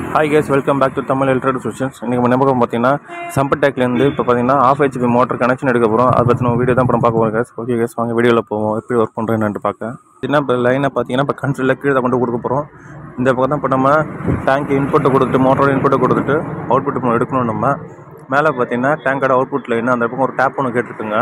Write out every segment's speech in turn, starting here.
hi guys welcome back to Tamil electric solutions இன்றைக்கி நம்ம நம்பகம் பார்த்தீங்கன்னா சம்பட்டேக்லேருந்து இப்போ பார்த்தீங்கன்னா ஆஃப் ஹெச்பி மோட்டர் கனெக்ஷன் எடுக்க போகிறோம் அதை பற்றி நம்ம வீடியோ தான் அப்புறம் பார்க்க போகிறோம் கேஸ் ஓகே கேஸ் வாங்க வீடியோவில் போவோம் எப்படி ஒர்க் பண்ணுறேன்னு பார்க்க என்ன இப்போ லைனை பார்த்தீங்கன்னா இப்போ கண்ட்ரில் கீழே கொண்டு கொடுக்க போகிறோம் இந்த பக்கம் தான் இப்போ நம்ம டேங்க் இன்புட்டை கொடுத்துட்டு மோட்டரோட இன்புட்டை கொடுத்துட்டு அவுட்புட் நம்ம எடுக்கணும் நம்ம மேலே பார்த்தீங்கன்னா டேங்கோட அவுட்புட் லைன் அந்த பக்கம் ஒரு டேப் ஒன்று கேட்டிருக்குங்க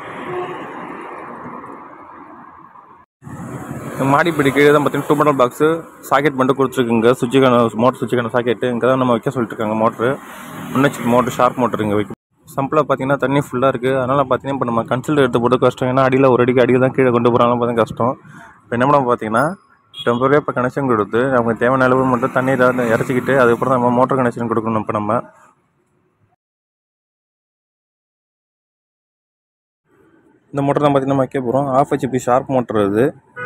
மாடிப்படி கீழே தான் பார்த்தீங்கன்னா டூ மோட்டர் பாக்ஸு சாக்கெட் மட்டும் கொடுத்துருக்குங்க சுவிட்சுக்கான மோட்டர் சுவிட்சுக்கான சாக்கெட்டு இங்கே தான் நம்ம வைக்க சொல்லிட்டு இருக்காங்க மோட்ரு முன்னச்சு மோட்ரு ஷார்ப் மோட்டர் இங்கே வைக்கும் சம்பில் பார்த்தீங்கன்னா தண்ணி ஃபுல்லாக இருக்குது அதனால் பார்த்தீங்கன்னா இப்போ நம்ம கன்சில் எடுத்து போட்டு கஷ்டம் ஏன்னா அடியில் ஒரு அடிக்கு அடியில் தான் கீழே கொண்டு போகிறாங்க பார்த்தா கஷ்டம் இப்போ என்ன பண்ண பார்த்தீங்கன்னா டெம்பரரியாக இப்போ கனெக்ஷன் கொடுத்து அவங்க தேவையான அளவு மட்டும் தண்ணி ஏதாவது இறச்சிக்கிட்டு அதுக்கப்புறம் நம்ம மோட்டர் கனெக்ஷன் கொடுக்கணும் இப்போ நம்ம இந்த மோட்டர் தான் பார்த்தீங்கன்னா வைக்க போகிறோம் ஆஃப் ஹெச்பி ஷார்ப் மோட்டர் இது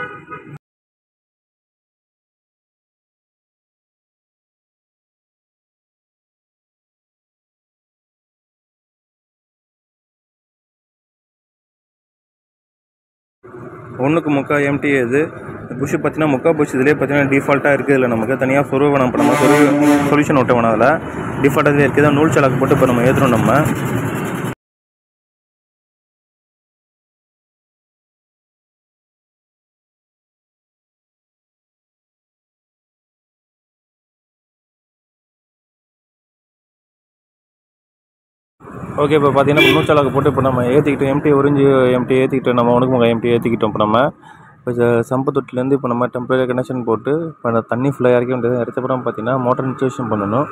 ஒன்றுக்கு முக்கா எம்டி இது புஷ் பார்த்தீங்கன்னா முக்கா புஷ் இதுலேயே பார்த்தீங்கன்னா டிஃபால்ட்டாக இருக்குது இல்லை நமக்கு தனியாக சொருவ வேணாம் இப்போ நம்ம சொருவ சொல்யூஷன் விட்ட வேணாம் அதில் டிஃபால்ட்டாக இருக்குது நூல் சலாக்கு போட்டு இப்போ நம்ம ஏற்றுறோம் நம்ம ஓகே இப்போ பார்த்தீங்கன்னா நூற்றாளாக்கு போட்டு இப்போ நம்ம ஏற்றிக்கிட்டோம் எம்டி உறிஞ்சி எம்டி ஏற்றிக்கிட்டோம் நம்ம உனக்கு முக எம்டி ஏற்றிக்கிட்டோம் இப்போ நம்ம இப்போ சம்பு தொட்டிலேருந்து இப்போ நம்ம டெம்பரரி கனெக்ஷன் போட்டு இப்போ அந்த தண்ணி ஃபுல்லாக இறக்க வேண்டியது இறச்சப்பறம் பார்த்தீங்கன்னா மோட்டர் இன்ஸ்டலேஷன் பண்ணணும்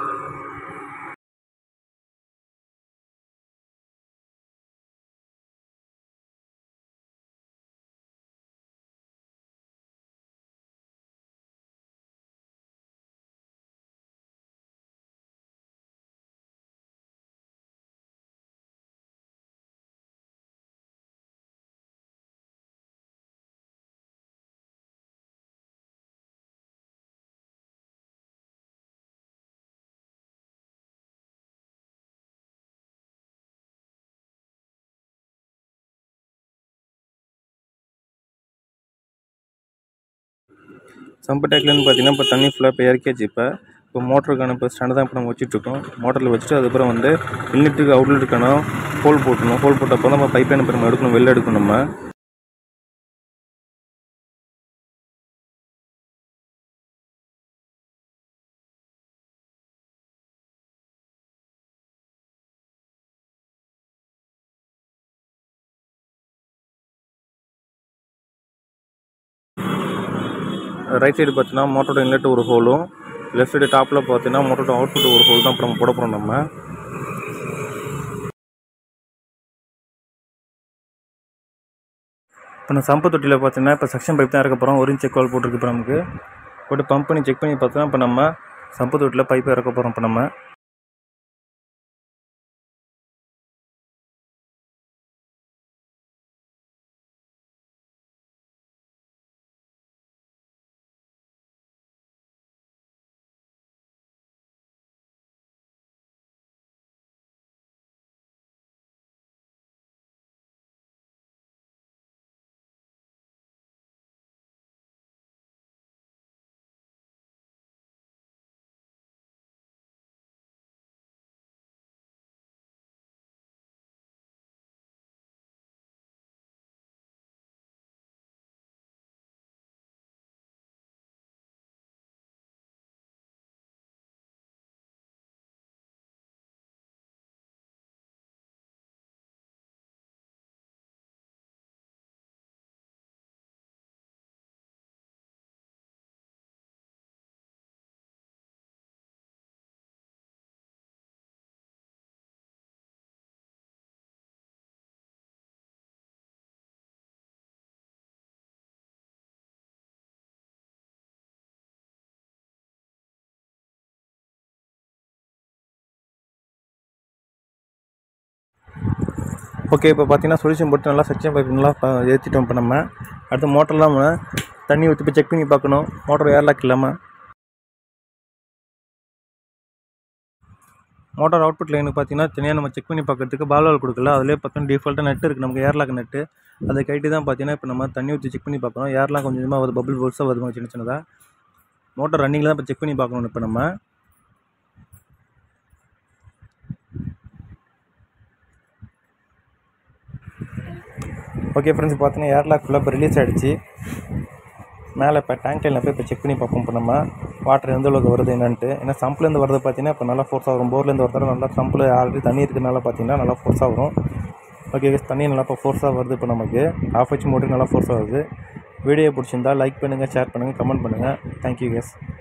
சம்பு டேக்லேருந்து பார்த்தீங்கன்னா இப்போ தண்ணி ஃபுல்லாக இப்போ இறக்கியாச்சு இப்போ இப்போ மோட்டருக்கான இப்போ ஸ்டாண்டு தான் இப்போ நம்ம வச்சுட்ருக்கோம் மோட்டரில் வச்சுட்டு அதுக்கப்புறம் வந்து இன்லெட்டுக்கு அவுட்லெட்டுக்கான ஹோல் போட்டணும் ஹோல் போட்டப்போ நம்ம பைப் லைன் இப்போ நம்ம எடுக்கணும் வெளில எடுக்கணும் நம்ம ரைட் சைடு பார்த்தீங்கன்னா மோட்டரோட இன்லெட் ஒரு ஹோலும் லெஃப்ட் சைடு டாப்பில் பார்த்தீங்கன்னா மோட்டரோட அவுட்புட் ஒரு ஹோல் தான் இப்போ நம்ம போட போகிறோம் நம்ம இப்போ நான் சம்பு தொட்டியில் பார்த்தீங்கன்னா இப்போ செக்ஷன் பைப் தான் இறக்க போகிறோம் ஒரு இன்ச் கால் போட்டிருக்கு இப்போ நமக்கு போட்டு பம்ப் பண்ணி செக் பண்ணி பார்த்தோன்னா இப்போ நம்ம சம்பு தொட்டியில் பைப் இறக்க போகிறோம் இப்போ நம்ம ஓகே இப்போ பார்த்தீங்கன்னா சொல்யூஷன் போட்டு நல்லா செக்ஷன் பைப் நல்லா ப- ஏற்றிட்டோம் இப்போ நம்ம அடுத்து மோட்டர்லாம் நம்ம தண்ணி ஊற்றி போய் செக் பண்ணி பார்க்கணும் மோட்டர் ஏர்லாக் இல்லாமல் மோட்டார் அவுட்புட் லைனுக்கு பார்த்தீங்கன்னா தனியாக நம்ம செக் பண்ணி பார்க்கறதுக்கு பால்வால் கொடுக்கல அதிலே பார்த்தீங்கன்னா டிஃபால்ட்டாக நெட் இருக்குது நமக்கு ஏர்லாக் நெட்டு அதை கைட்டு தான் பார்த்தீங்கன்னா இப்போ நம்ம தண்ணி ஊற்றி செக் பண்ணி பார்க்கணும் ஏர்லாம் கொஞ்சம் கொஞ்சமாக வருது பபிள் போல்ஸாக வருது சின்ன சின்னதாக மோட்டர் ரன்னிங்கில் தான் இப்போ செக் பண்ணி பார்க்கணும் இப்போ நம்ம ஓகே ஃப்ரெண்ட்ஸ் பார்த்தீங்கன்னா ஏர்லாக் ஃபுல்லாக இப்போ ரிலீஸ் ஆகிடுச்சு மேலே இப்போ டேங்க் லைனில் போய் இப்போ செக் பண்ணி பார்ப்போம் இப்போ நம்ம வாட்டர் எந்த அளவுக்கு வருது என்னன்ட்டு ஏன்னா சம்ப்லேருந்து வரது பார்த்தீங்கன்னா இப்போ நல்லா ஃபோர்ஸாக வரும் போர்லேருந்து வரதால நல்லா சம்பில் ஆல்ரெடி தண்ணி இருக்கிறனால பார்த்தீங்கன்னா நல்லா ஃபோர்ஸாக வரும் ஓகே guys, தண்ணி நல்லா இப்போ ஃபோர்ஸாக வருது இப்போ நமக்கு ஆஃப் வச்சு மோட்டர் நல்லா ஃபோர்ஸாக வருது வீடியோ பிடிச்சிருந்தா லைக் பண்ணுங்கள் ஷேர் பண்ணுங்கள் கமெண்ட் பண்ணுங்கள் தேங்க்யூ கேஸ்